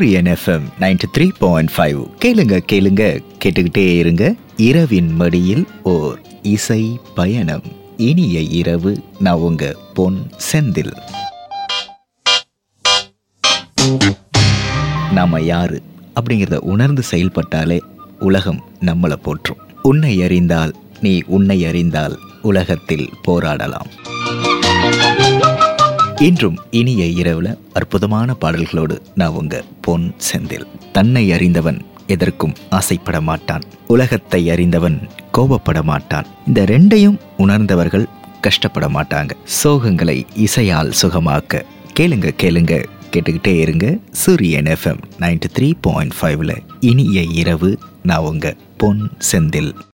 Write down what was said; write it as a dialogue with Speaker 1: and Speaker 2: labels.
Speaker 1: சூரியன் FM ninety three point five கேளுங்க கேளுங்க கேட்டுக்கிட்டே இருங்க இரவின் மடியில் ஓர் இசை பயணம் இனிய இரவு நான் உங்க பொன் செந்தில் நாம யாரு அப்படிங்கிறத உணர்ந்து செயல்பட்டாலே உலகம் நம்மளை போற்றும் உன்னை அறிந்தால் நீ உன்னை அறிந்தால் உலகத்தில் போராடலாம் இன்றும் இனிய இரவுல அற்புதமான பாடல்களோடு நான் உங்க பொன் செந்தில் தன்னை அறிந்தவன் எதற்கும் ஆசைப்பட மாட்டான் உலகத்தை அறிந்தவன் கோபப்பட மாட்டான் இந்த ரெண்டையும் உணர்ந்தவர்கள் கஷ்டப்பட மாட்டாங்க சோகங்களை இசையால் சுகமாக்க கேளுங்க கேளுங்க கேட்டுக்கிட்டே இருங்க சூரியன் எஃப்எம் நைன்டி த்ரீ பாயிண்ட் ஃபைவ்ல இனிய இரவு நான் உங்க பொன் செந்தில்